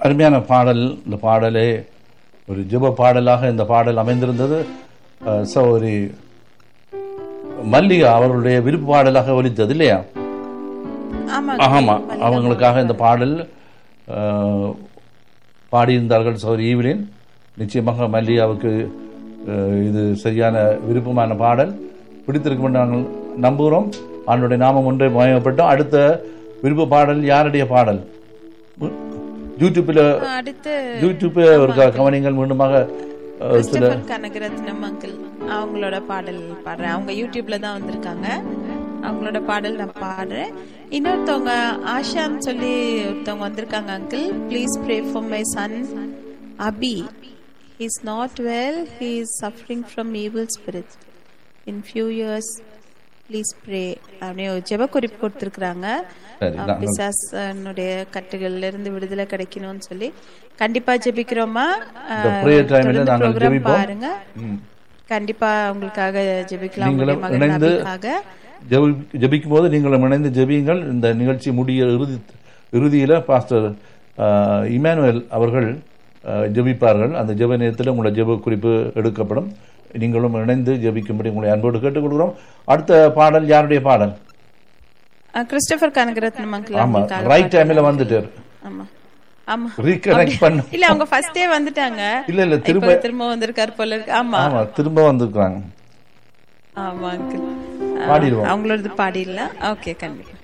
அருமையான பாடல் இந்த பாடலே ஒரு ஜெப பாடலாக இந்த பாடல் அமைந்திருந்தது அஹ், சகோதரி மல்லிகா அவர்களுடைய விருப்ப பாடலாக ஒலித்தது இல்லையா ஆமா ஆமா அவங்களுக்காக இந்த பாடல் அஹ், பாடியிருந்தார்கள் சௌரி ஈவிலின் நிச்சயமாக மல்லிகாவுக்கு அஹ், இது சரியான விருப்பமான பாடல் பிடித்திருக்கும் என்று நாங்கள் நம்புகிறோம் அவனுடைய நாமம் ஒன்றை மயப்பட்டோம் அடுத்த விருப்ப பாடல் யாருடைய பாடல் யூடியூப்பில் அடுத்து யூடியூப் ஒரு க- கவனிங்கள் மீண்டுமாக அஹ், சில கிறிஸ்டபர் கனகரத்னம் அங்கிள் அவங்களோட பாடல் பாடுறேன் அவங்க யூடியூப்ல தான் வந்திருக்காங்க அவங்களோட பாடல் நான் பாடுறேன் இன்னொருத்தவங்க ஆஷான்னு சொல்லி ஒருத்தவங்க வந்திருக்காங்க uncle please pray for my son Abhi is not well he is suffering from evil spirit in few years please pray அப்படின்னு ஒரு ஜெப குறிப்பு கொடுத்துருக்குறாங்க சரி நாங்கள் பிசாசனுடைய கட்டுகள்ல இருந்து விடுதலை கிடைக்கணும்னு சொல்லி கண்டிப்பா ஜெபிக்கிறோமா இந்த prayer time ல தொடர்ந்து நாங்கள் program ஜெபிப்போம். பாருங்க ம். கண்டிப்பா உங்களுக்காக ஜெபிக்கலாம் நீங்களும் உங்களுடைய மகன் இணைந்து நபிக்காக ஜெபி- ஜெபிக்கும் போது நீங்களும் இணைந்து ஜெபியுங்கள் இந்த நிகழ்ச்சி முடிய இறுதி இறுதியில் பாஸ்டர் ஆஹ், இமானுவேல் அவர்கள் ஆஹ், ஜெபிப்பார்கள் அந்த ஜெப நேரத்தில் உங்களோட ஜெப குறிப்பு எடுக்கப்படும் நீங்களும் இணைந்து ஜெபிக்கும்படி உங்களை அன்போடு கேட்டுக்கொள்கிறோம் அடுத்த பாடல் யாருடைய பாடல் அஹ், கிறிஸ்டபர் கனகரத்னம் அங்கிள் ஆமா அவங்களுக்காக ரைட் டைம்ல வந்துட்டார் ஆமா ஆமா ரீகனெக்ட் பண்ண இல்ல அவங்க ஃபர்ஸ்டே வந்துட்டாங்க இல்ல இல்ல திரும்ப இப்ப திரும்ப வந்திருக்காரு போல இருக்கு ஆமா ஆமா திரும்ப வந்திருக்காங்க ஆமா அங்கிள் பாடிடுவோம் அவங்களோடது பாடிடலாம் ஓகே கண்டிப்பா